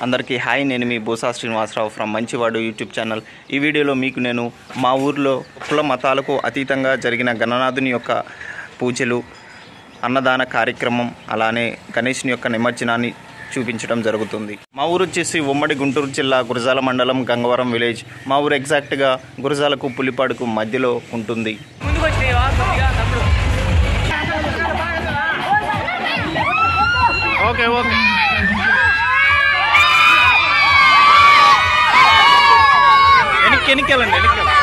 అందరికీ హాయ్ నేను మీ Boosa Srinivasarao from Manchivadu YouTube channel ఈ వీడియోలో మీకు నేను మా ఊర్లో కుల మతాలకు అతీతంగా జరిగిన గణనాథుని యొక్క పూజలు అన్నదాన కార్యక్రమం అలానే గణేష్ని యొక్క నిమజ్జనాన్ని చూపించడం జరుగుతుంది మా ఊరు వచ్చేసి ఉమ్మడి గుంటూరు జిల్లా గురజాల మండలం గంగవరం విలేజ్ మా ఊరు ఎగ్జాక్ట్గా గురజాలకు పులిపాడుకు మధ్యలో ఉంటుంది ముందుకు వచ్చేవా కొద్దిగా తమ్ముడు ఓకే ఓకే వెనక్కి వెనక్కి వెళ్ళండి వెనక్కి వెళ్ళండి.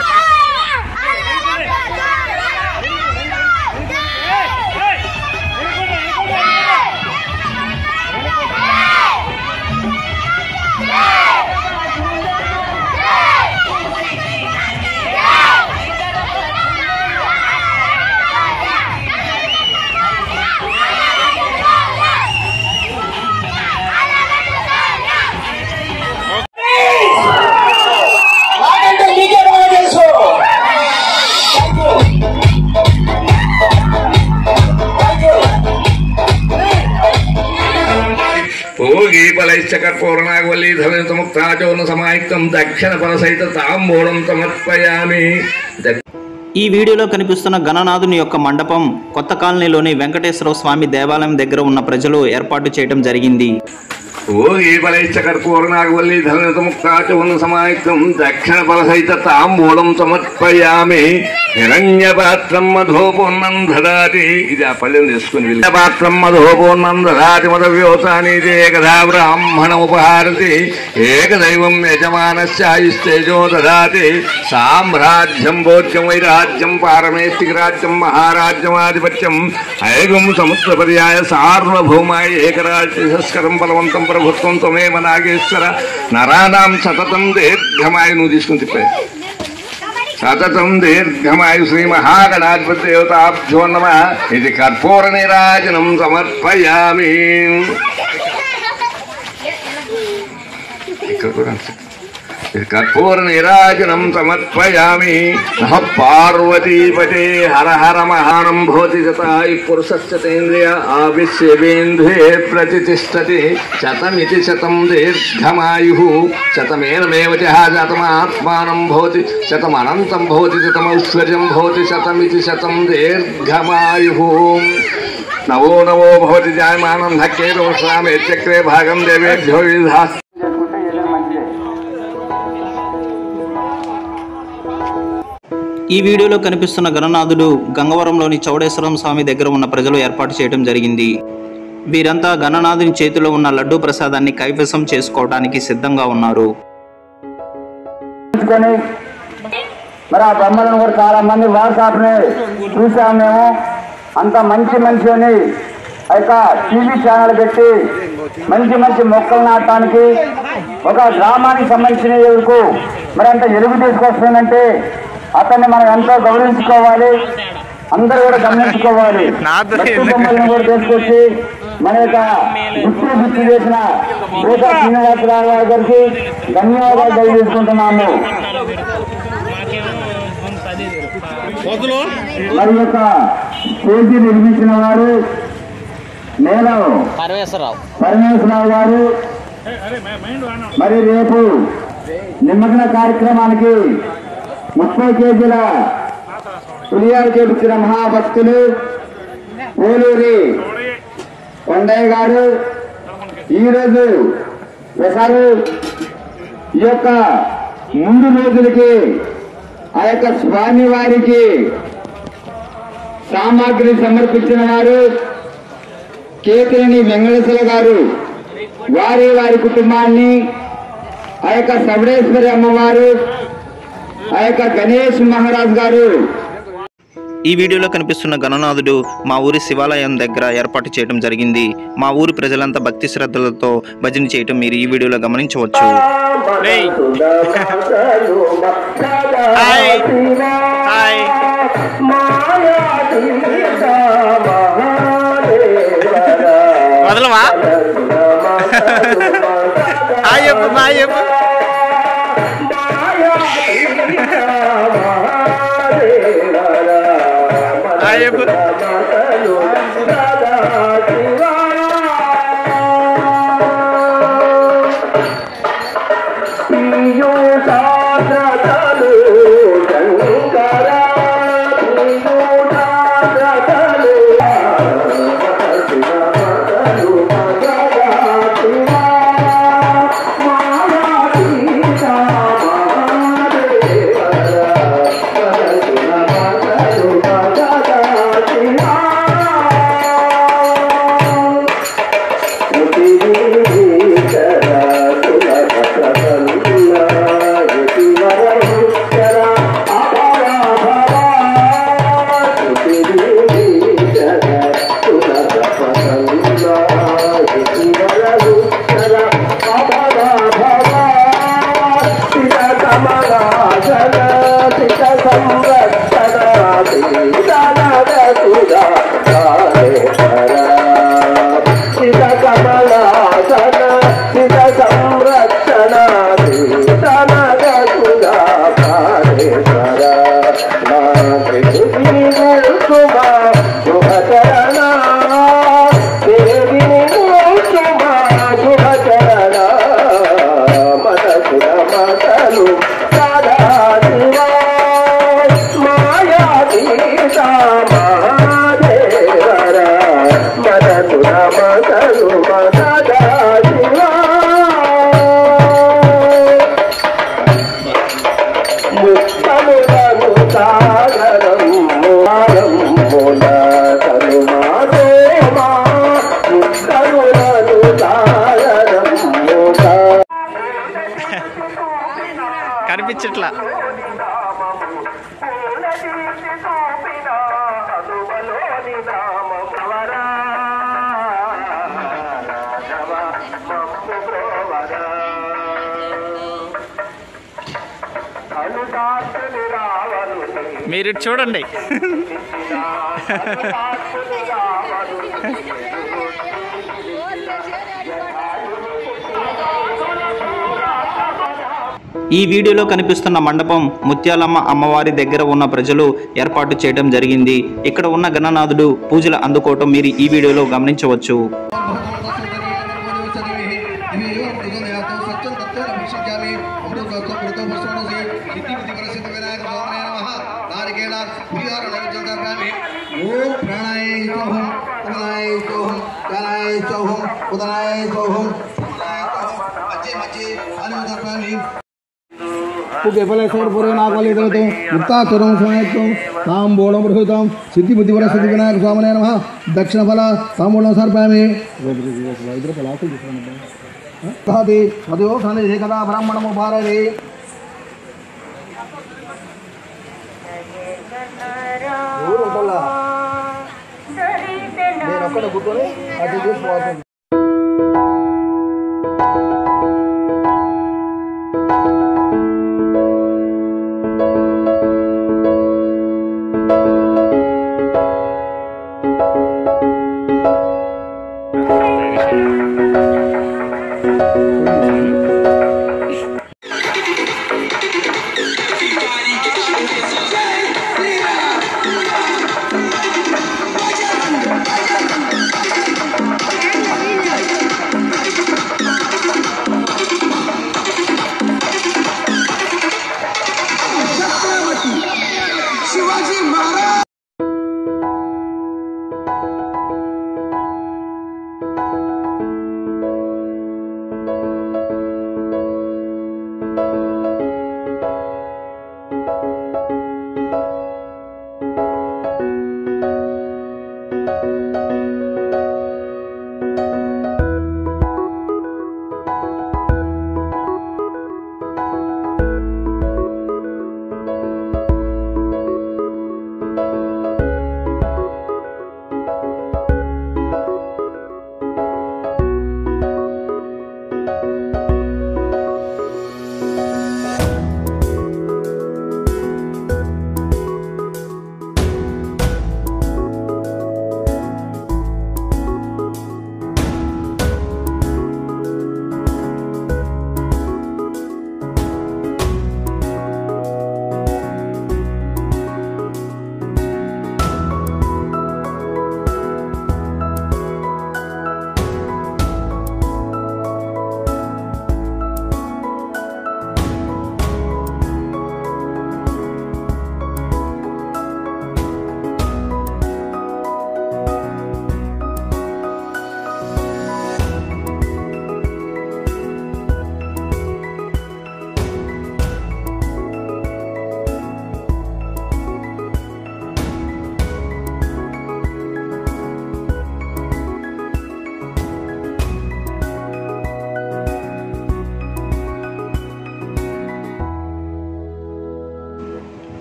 నాకంటే మీకే బాగా తెలుసు థ్యాంక్ యూ థ్యాంక్ యూ భోగి ఫలైశ్చ కర్పూరనాగవల్లి ధవితముక్తాచోన సమాయుక్తం దక్షిణ ఫలసహిత తాంబూలం సమర్పయామి ద- ఈ వీడియోలో కనిపిస్తున్న గణనాథుని యొక్క మండపం కొత్త కాలనీలోని వెంకటేశ్వర స్వామి దేవాలయం దగ్గర ఉన్న ప్రజలు ఏర్పాటు చేయడం జరిగింది భోగి ఫలైశ్చ కర్పూరనాగవల్లి ధవితముక్తాచోన సమాయుక్తం దక్షిణ ఫలసహిత తాంబూలం సమర్పయామి హిరణ్యపాత్రం మధోపూర్ణం దదాతి ఇది ఆ పళ్ళెం తీసుకుని వెళ్ళి పాత్రం మధోపూర్ణం దదాతి మదవ్యోతాని ఏకదా బ్రాహ్మణముపహారతి ఏకదైవం యజమానస్యాయుస్తేజో దదాతి సామ్రాజ్యం భోజ్యం వైరాజ్యం పారమేష్టిరాజ్యం మహారాజ్యమాధిపత్యం ఐగం సముద్రపర్యాయ సార్వభౌమాయ ఏకరాజ్యస్కరం బలవంతం ప్రభుత్వం త్వమేవ నాగేశ్వర నరానాం సతతం దీర్ఘమాయ నువ్వు తీసుకుని తిప్పాయి సతతం దీర్ఘమాయు శ్రీ మహాగణాధిపతి దేవతాభ్యో నమ ఇది కర్పూర నీరాజనం సమర్పయామి ఇక్కడ కూడా అంతే. ఇది కర్పూర నీరాజనం సమర్పయామి నమ పార్వతీపతే హర హర మహానం భవతి శతాయు పురుషస్యతేంద్రియ ఆవిశ్యవేంద్రే ప్రతిష్టతి శతమితి శతం దీర్ఘమాయు శతమేనమేవ శతమాత్మానం భవతి శతమనంతం భవతి శతమైశ్వర్యం భవతి శతమితి శతం దీర్ఘమాయు నవో నవో భవతి జాయమానం ధక్కే రోషామే చక్రే భాగం దేవేభ్యో విధా ఈ వీడియోలో కనిపిస్తున్న గణనాథుడు గంగవరంలోని చౌడేశ్వరం స్వామి దగ్గర ఉన్న ప్రజలు ఏర్పాటు చేయడం జరిగింది వీరంతా గణనాథుని చేతిలో ఉన్న లడ్డూ ప్రసాదాన్ని కైవసం చేసుకోవడానికి సిద్ధంగా ఉన్నారు ఉంచుకొని మరి ఆ బొమ్మలను కూడా చాలా మంది వాట్సాప్ని చూసాం మేము అంత మంచి మనిషి అని ఆ యొక్క టీవీ ఛానల్ పెట్టి మంచి మంచి మొక్కలు నాటడానికి ఒక గ్రామానికి సంబంధించిన ఎవరికి మరి అంత ఎలుగు తీసుకొస్తుందంటే అతన్ని మనం ఎంతో గౌరవించుకోవాలి అందరూ కూడా గమనించుకోవాలి మట్టి బొమ్మలను కూడా తీసుకొచ్చి మన యొక్క గుర్తు గుర్తు చేసిన భూత శ్రీనివాసరావు గారికి ధన్యవాదాలు తెలియజేసుకుంటున్నాము మరి యొక్క స్టేజీ నిర్మించిన వారు నేను పరమేశ్వరరావు పరమేశ్వరరావు గారు మరి రేపు నిమగ్న కార్యక్రమానికి ముప్పై కేజీల పులియాలు చేపించిన మహాభక్తులు పోలూరి కొండయ్య గారు ఈరోజు ఒకసారి ఈ యొక్క ముందు రోజులకి ఆ యొక్క స్వామి వారికి సామాగ్రి సమర్పించిన వారు కేతిని వెంకటేశ్వర గారు వారి వారి కుటుంబాన్ని ఆ యొక్క సవడేశ్వరి అమ్మవారు ఆ యొక్క గణేష్ మహారాజ్ గారు ఈ వీడియోలో కనిపిస్తున్న గణనాథుడు మా ఊరి శివాలయం దగ్గర ఏర్పాటు చేయడం జరిగింది మా ఊరి ప్రజలంతా భక్తి శ్రద్ధలతో భజన చేయటం మీరు ఈ వీడియోలో గమనించవచ్చు హాయ్ హాయ్ వదలవా హాయ్ చెప్పు హాయ్ చెప్పు హాయ్ చెప్పు మాతలు పీయూషాద్రతలు శంకర పీయూషాద్రతలు శివ శివ మాయా సీతా కమలాసన సిత సంరక్షణ సీతనగ సుధా పారేశ్వర మా కృష్ణి గురుకుమా శుభచరణ దేవిని గురుకుమా శుభచరణ మనసుల మతలు సదా శివా మాయా సీతా మహాదేవర మనసుల మతలు మసదా శివా ముక్తములను సాగరం మూలం మూల కరుణాదేమా ముక్తములను సాగరం మూల కనిపించట్లా మీరు ఇటు చూడండి ఈ వీడియోలో కనిపిస్తున్న మండపం ముత్యాలమ్మ అమ్మవారి దగ్గర ఉన్న ప్రజలు ఏర్పాటు చేయడం జరిగింది ఇక్కడ ఉన్న గణనాథుడు పూజలు అందుకోవటం మీరు ఈ వీడియోలో గమనించవచ్చు ఓం ప్రాణాయ సోహం ఉదనాయ సోహం జ్ఞానాయ సోహం ఉదనాయ సోహం మధ్య మధ్య అనుదర్పామి కేఫలేశ్వర పూర్వ నాగలితో వృత్తాసురం సమయత్వం తాంబూలం బృహృతం సిద్ధి బుద్ధివర సిద్ధి వినాయక స్వామినే నమ దక్షిణ ఫల తాంబూలం సమర్పామి కాది మధుయో సన్నిధి కదా బ్రాహ్మణము భారతి ఊరు ఉండాలా నేను ఒక్కడ కూర్చొని అటు చూసి పోతుంది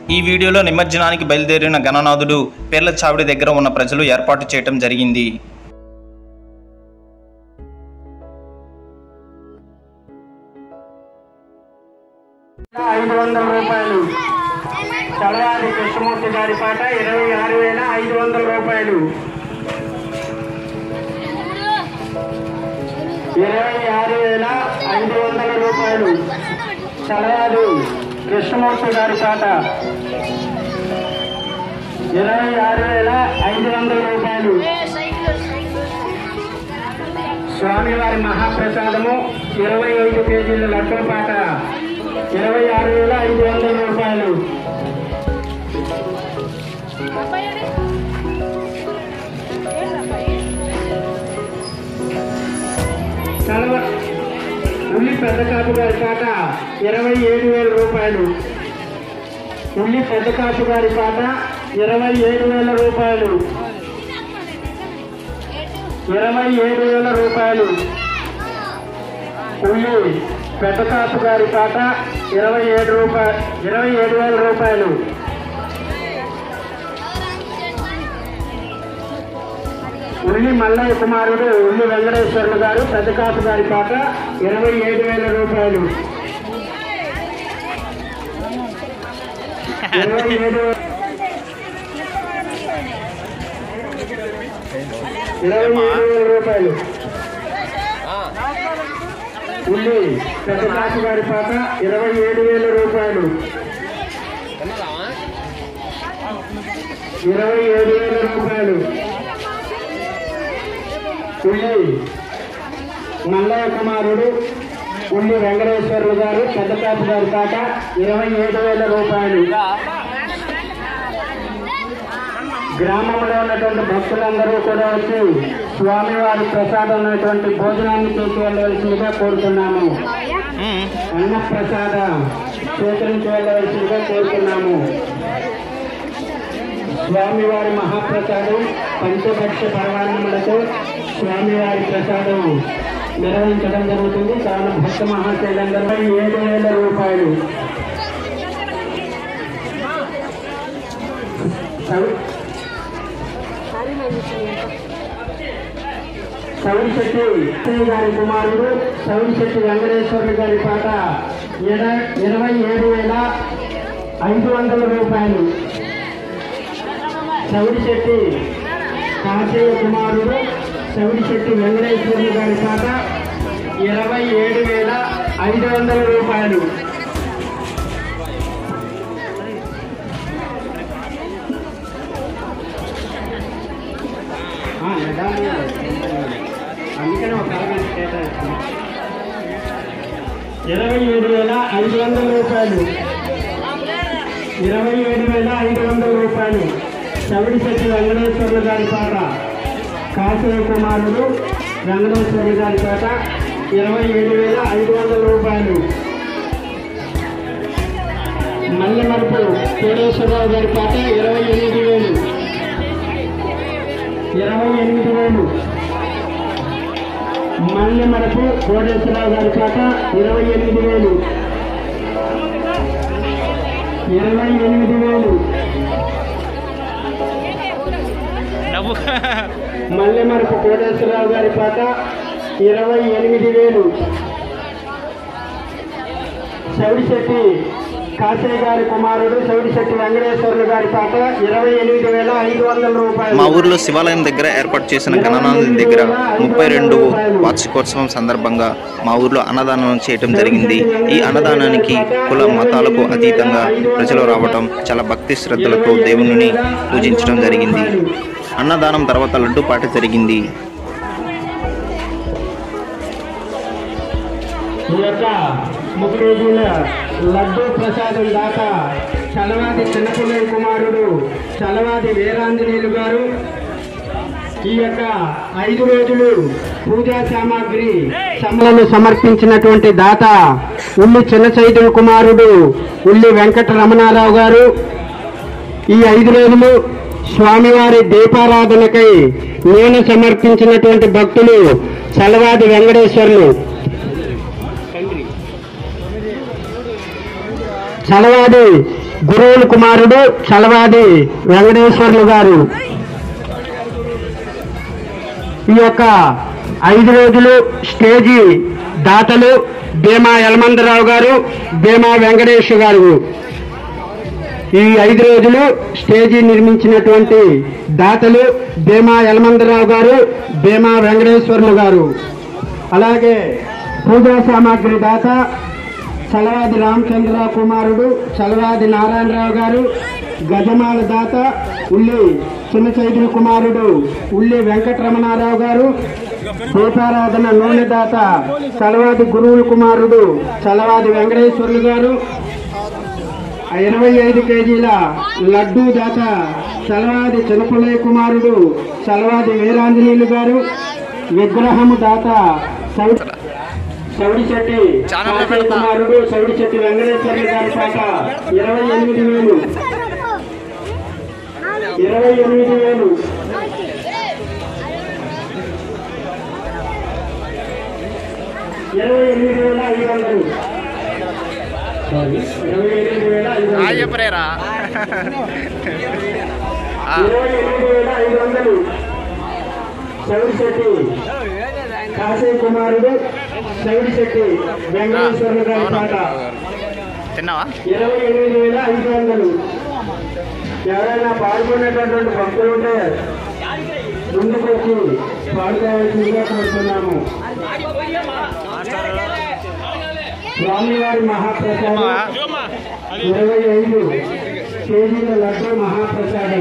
ఈ వీడియోలో నిమజ్జనానికి బయలుదేరిన గణనాథుడు పేర్ల చావిడి దగ్గర ఉన్న ప్రజలు ఏర్పాటు చేయటం జరిగింది ఐదు వందల రూపాయలు చలవాది కృష్ణమూర్తి గారి పాట ఇరవై ఆరు వేల ఐదు వందల రూపాయలు ఇరవై ఆరు వేల ఐదు వందల రూపాయలు చలవాది కృష్ణమూర్తి గారి పాట ఇరవై ఆరు వేల ఐదు వందల రూపాయలు స్వామివారి మహాప్రసాదము ఇరవై ఐదు కేజీల లడ్డూ పాట ఇరవై ఆరు వేల ఐదు వందల రూపాయలు కలవ ఉల్లి పెద్ద కాపు గారి పాట ఇరవై ఏడు వేల రూపాయలు ఉల్లి పెద్ద కాపు గారి పాట ఇరవై ఏడు వేల రూపాయలు ఇరవై ఏడు వేల రూపాయలు ఉల్లి పెద్ద కాపు గారి పాట ఇరవై ఏడు రూపాయలు ఇరవై ఏడు వేల రూపాయలు ఉల్లి మల్లయ్య కుమారుడు ఉల్లి వెంకటేశ్వర్లు గారు పెద్ద కాపు గారి పాట ఇరవై ఏడు వేల రూపాయలు ఇరవై ఏడు ఇరవై ఏడు వేల రూపాయలు ఉల్లి పెద్ద కాపు గారి పాట ఇరవై ఏడు వేల రూపాయలు ఇరవై ఏడు వేల రూపాయలు ఉల్లి మల్లయ్య కుమారుడు ఉల్లి వెంకటేశ్వర్లు గారు పెద్ద కాపు గారి పాట ఇరవై ఏడు వేల రూపాయలు గ్రామంలో ఉన్నటువంటి భక్తులందరూ కూడా వచ్చి స్వామివారి ప్రసాదం ఉన్నటువంటి భోజనాన్ని తీసుకెళ్ళవలసిందిగా కోరుతున్నాము అన్న ప్రసాదం స్వీకరించి వెళ్ళవలసిందిగా కోరుతున్నాము స్వామివారి మహాప్రసాదం పంచభక్ష పరమాన్నములతో స్వామివారి ప్రసాదం నిర్వహించడం జరుగుతుంది కావున భక్త మహాశైలందరూ ఏడు వేల రూపాయలు సౌ- సౌరిశెట్టి అత్తయ్య గారి కుమారుడు సౌరిశెట్టి వెంకటేశ్వరుడు గారి పాట ఇర- ఇరవై ఏడు వేల ఐదు వందల రూపాయలు సౌరిశెట్టి కాశయ్య కుమారుడు సౌరిశెట్టి వెంకటేశ్వరుడు గారి పాట ఇరవై ఏడు వేల ఐదు వందల రూపాయలు ఆ, నిదానం. అందుకనే ఒక అరగంట కేటాయిస్తాను ఇరవై ఏడు వేల ఐదు వందల రూపాయలు ఇరవై ఏడు వేల ఐదు వందల రూపాయలు చవిడిశెట్టి వెంకటేశ్వర్లు గారి పాట కాశయ కుమారుడు వెంకటేశ్వర్లు గారి పాట ఇరవై ఏడు వేల ఐదు వందల రూపాయలు మల్లెమరుపు కోటేశ్వరరావు గారి పాట ఇరవై ఎనిమిది వేలు ఇరవై ఎనిమిది వేలు మల్లెమరపు కోటేశ్వరరావు గారి పాట ఇరవై ఎనిమిది వేలు ఇరవై ఎనిమిది వేలు మల్లెమరపు కోటేశ్వరరావు గారి పాట ఇరవై ఎనిమిది వేలు చౌడిశెట్టి కాశయ్య గారి కుమారుడు చౌడిశెట్టి వెంకటేశ్వర్లు గారి పాట ఇరవై ఎనిమిది వేల ఐదు వందల రూపాయలు మా ఊర్లో శివాలయం దగ్గర ఏర్పాటు చేసిన గణనాథుని దగ్గర ముప్పై రెండు వార్షికోత్సవం సందర్భంగా మా ఊర్లో అన్నదానం చేయటం జరిగింది ఈ అన్నదానానికి కుల మతాలకు అతీతంగా ప్రజలు రావటం చాలా భక్తి శ్రద్ధలతో దేవుని పూజించడం జరిగింది అన్నదానం తర్వాత లడ్డు పాట జరిగింది ఈ యొక్క ముప్పై రోజుల లడ్డు ప్రసాదం దాత చలవాది చిన్నపిల్లల కుమారుడు చలవాది వీరాంజనేయులు గారు ఈ యొక్క ఐదు రోజులు పూజా సామాగ్రి సమలను సమర్పించినటువంటి దాత ఉల్లి చిన్న చైతన్య కుమారుడు ఉల్లి వెంకట రమణారావు గారు ఈ ఐదు రోజులు స్వామివారి దీపారాధనకై నేను సమర్పించినటువంటి భక్తులు చలవాది వెంకటేశ్వర్లు చలవాడి గురువుల కుమారుడు చలవాది వెంకటేశ్వర్లు గారు ఈ యొక్క ఐదు రోజులు స్టేజీ దాతలు భీమా యలమందరావు గారు భీమా వెంకటేష్ గారు ఈ ఐదు రోజులు స్టేజీ నిర్మించినటువంటి దాతలు భీమా యలమందరావు గారు భీమా వెంకటేశ్వర్లు గారు అలాగే పూజా సామాగ్రి దాత చలవాది రామచంద్రరావు కుమారుడు చలవాది నారాయణరావు గారు గజమాల దాత ఉల్లి చిన్న చైతుల కుమారుడు ఉల్లి వెంకటరమణారావు గారు దీపారాధన నూనె దాత చలవాది గురువుల కుమారుడు చలవాది వెంకటేశ్వర్లు గారు ఇరవై ఐదు కేజీల లడ్డూ దాత చలవాది చినపులయ్య కుమారుడు చలవాది వీరాంజనేయులు గారు విగ్రహము దాత సౌడి సౌడి చెట్టి ఛానల్లో కాశీ పెడతా. కుమారుడు సౌడి చెట్టి వెంకటేశ్వర్లు గారి పాట ఇరవై ఎనిమిది వేలు ఇరవై ఎనిమిది వేలు ఇరవై ఎనిమిది వేల ఐదు వందలు ఇరవై ఎనిమిది వేల ఐదు ఆ వందలు చెప్పరేరా ఇరవై ఎనిమిది వేల ఐదు వందలు సౌడి శెట్టి కాశీ కుమారుడు సౌడి శెట్టి వెంకటేశ్వర్లు గారి పాట తిన్నావా ఇరవై ఎనిమిది వేల ఐదు వందలు ఎవరైనా పాల్గొనేటటువంటి భక్తులు ఉంటే ముందుకు వచ్చి పాల్గొవలసిందిగా కోరుతున్నాము స్వామివారి మహాప్రసాదం ఇరవై ఐదు కేజీల లడ్డు మహాప్రసాదం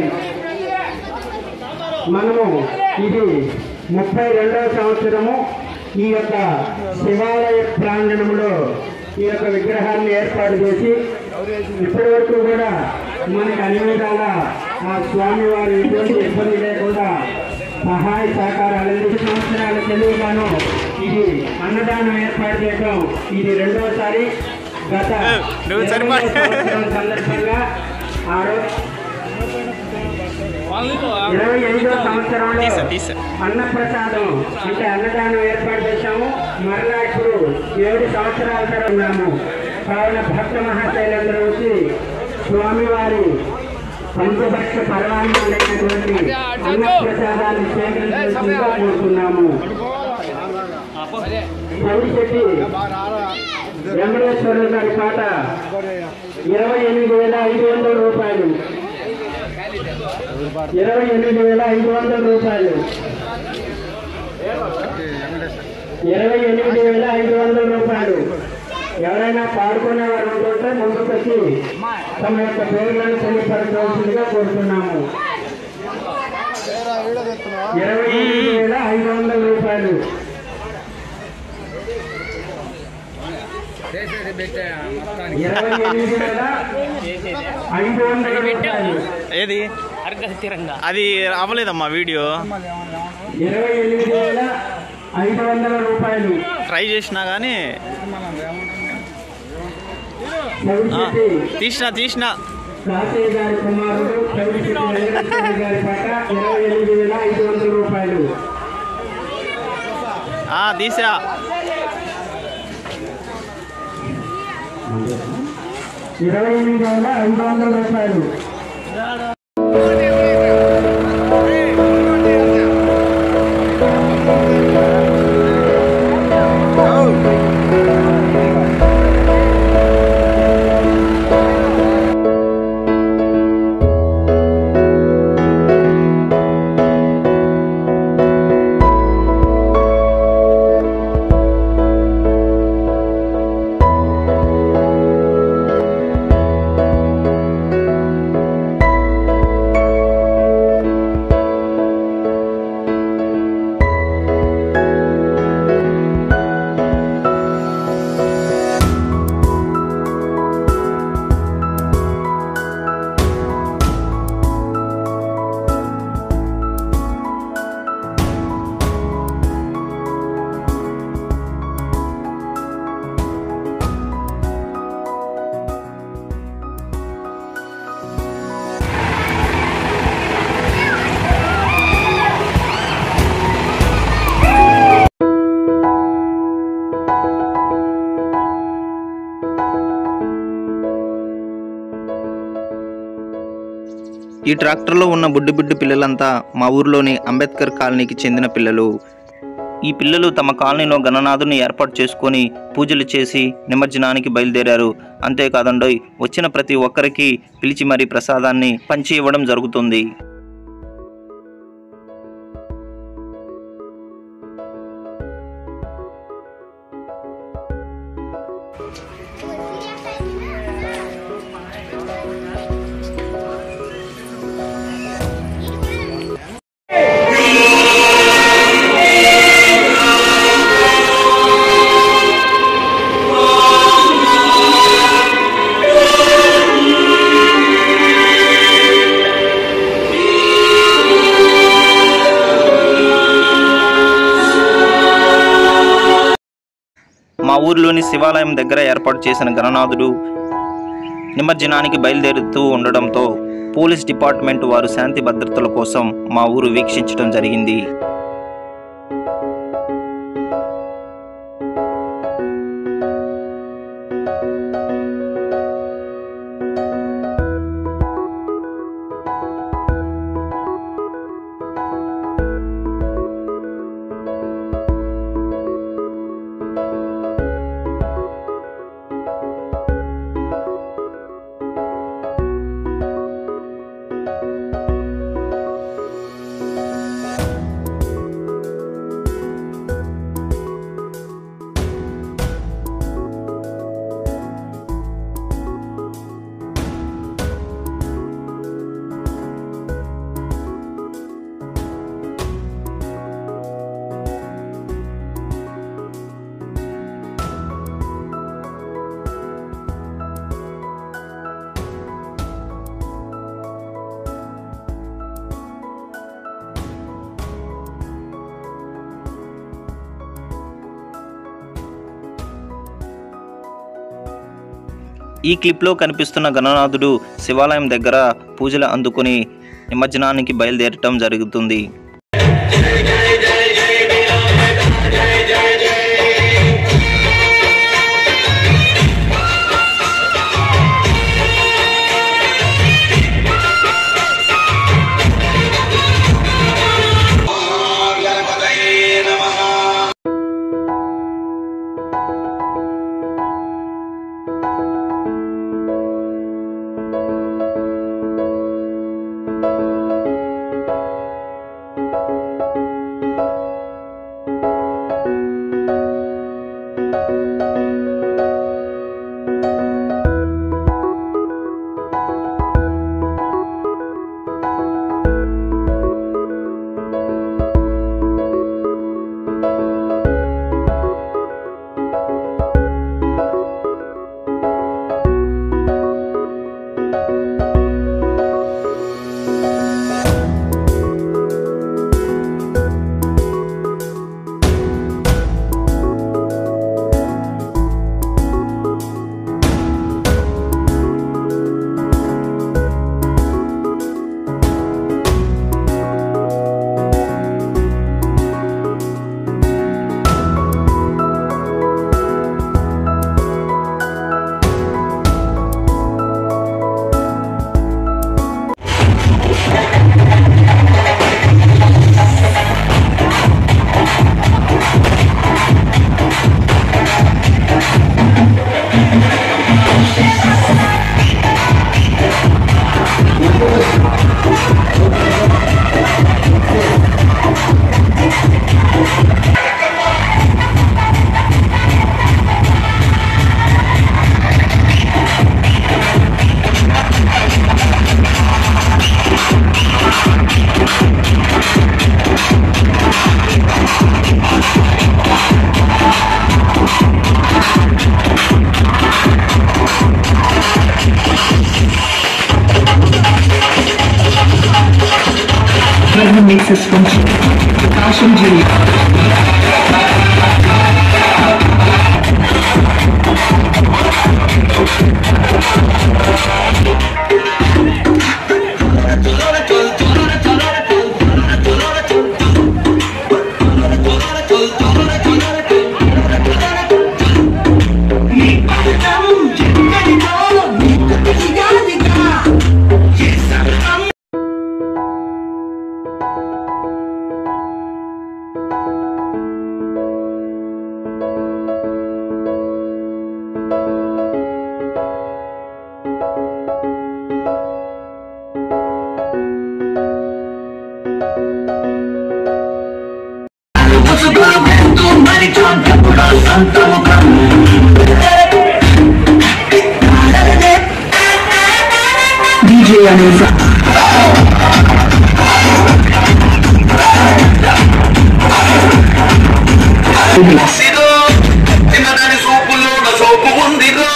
మనము ఇది ముప్పై రెండవ సంవత్సరము ఈ యొక్క శివాలయ ప్రాంగణంలో ఈ యొక్క విగ్రహాన్ని ఏర్పాటు చేసి ఇప్పటి వరకు కూడా మనకి అన్ని విధాల ఆ స్వామివారి ఎటువంటి ఇబ్బంది లేకుండా సహాయ సహకారాలు ఎనిమిది సంవత్సరాల తెలుగుగాను ఇది అన్నదానం ఏర్పాటు చేయడం ఇది రెండవసారి గత నువ్వు ఇరవై సరిపా- సంవత్సరం సందర్భంగా ఆ రోజు ఇరవై ఐదో సంవత్సరంలో తీసా తీసా అన్నప్రసాదం అంటే అన్నదానం ఏర్పాటు చేశాము మరలా ఇప్పుడు ఏడు సంవత్సరాల తర్వాత ఉన్నాము కావున భక్త మహాశైలందరూ వచ్చి స్వామివారి పంచభక్ష పర్వాణమైనటువంటి అన్నప్రసాదాన్ని స్వీకరించాల్సిందిగా కోరుతున్నాము పౌడిశెట్టి వెంకటేశ్వరుల గారి పాట ఇరవై ఎనిమిది వేల ఐదు వందల రూపాయలు ఇరవై ఎనిమిది వేల ఐదు వందల రూపాయలు ఇరవై ఎనిమిది వేల ఐదు వందల రూపాయలు ఎవరైనా పాడుకునేవారు ఉంటుంటే ముందుకు వచ్చి తమ యొక్క పేర్లను తెలియపరచవలసిందిగా కోరుతున్నాము ఇరవై ఎనిమిది వేల ఐదు వందల రూపాయలు ఇరవై ఎనిమిది వేల ఐదు వందల రూపాయలు ఏది అది అవ్వలేదమ్మా వీడియో ఇరవై ఎనిమిది వేల ఐదు వందల రూపాయలు ట్రై చేసినా కానీ చవిచెట్టి తీసిన తీసిన కాశయ్య గారి కుమారుడు చవిచెట్టి వెంకటేశ్వర గారి పాట ఇరవై ఎనిమిది వేల ఐదు వందల రూపాయలు ఆ, తీసా ఇరవై ఎనిమిది వేల ఐదు వందల రూపాయలు ఈ ట్రాక్టర్లో ఉన్న బుడ్డి బుడ్డి పిల్లలంతా మా ఊర్లోని అంబేద్కర్ కాలనీకి చెందిన పిల్లలు ఈ పిల్లలు తమ కాలనీలో గణనాథుని ఏర్పాటు చేసుకొని పూజలు చేసి నిమజ్జనానికి బయలుదేరారు అంతేకాదండోయ్ వచ్చిన ప్రతి ఒక్కరికి పిలిచి మరీ ప్రసాదాన్ని పంచి ఇవ్వడం జరుగుతుంది మా ఊరిలోని శివాలయం దగ్గర ఏర్పాటు చేసిన గణనాథుడు నిమజ్జనానికి బయలుదేరుతూ ఉండడంతో పోలీస్ డిపార్ట్మెంట్ వారు శాంతి భద్రతల కోసం మా ఊరు వీక్షించడం జరిగింది ఈ క్లిప్లో కనిపిస్తున్న గణనాథుడు శివాలయం దగ్గర పూజలు అందుకొని నిమజ్జనానికి బయలుదేరటం జరుగుతుంది Bergman makes his function. Prakasham Jr. Anissa. తినదని సోపులో soap ఉందిరో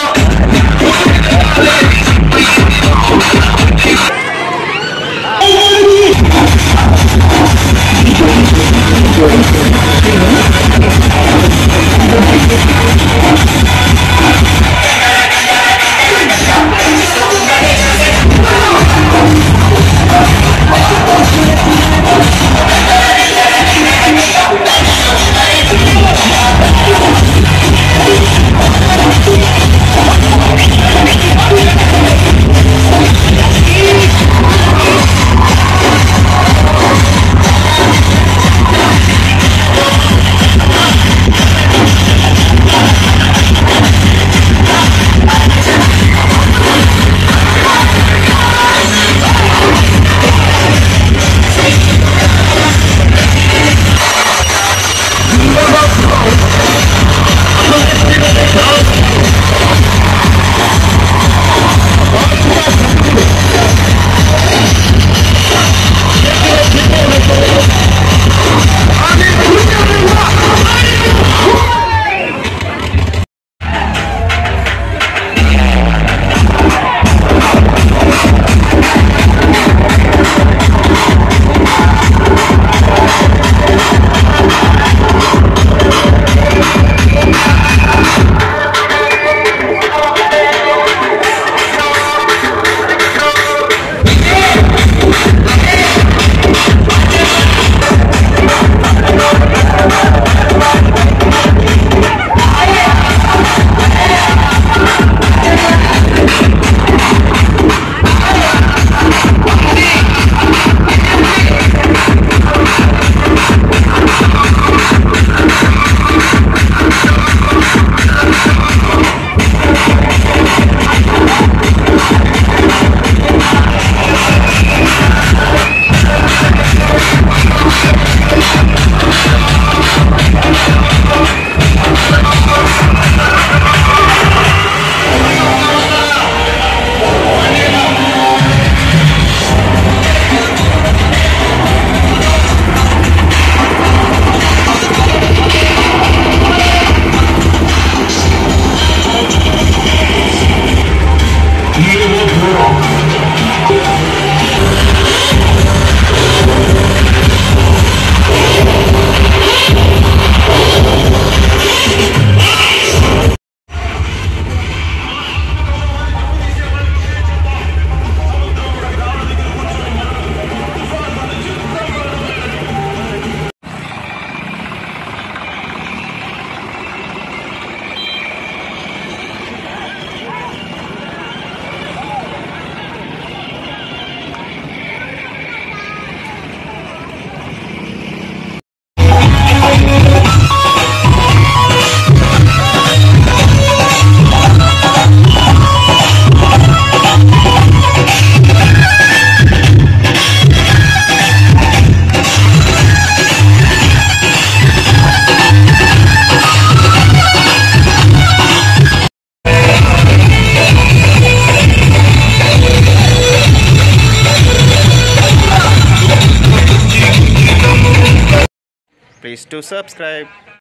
Please to subscribe.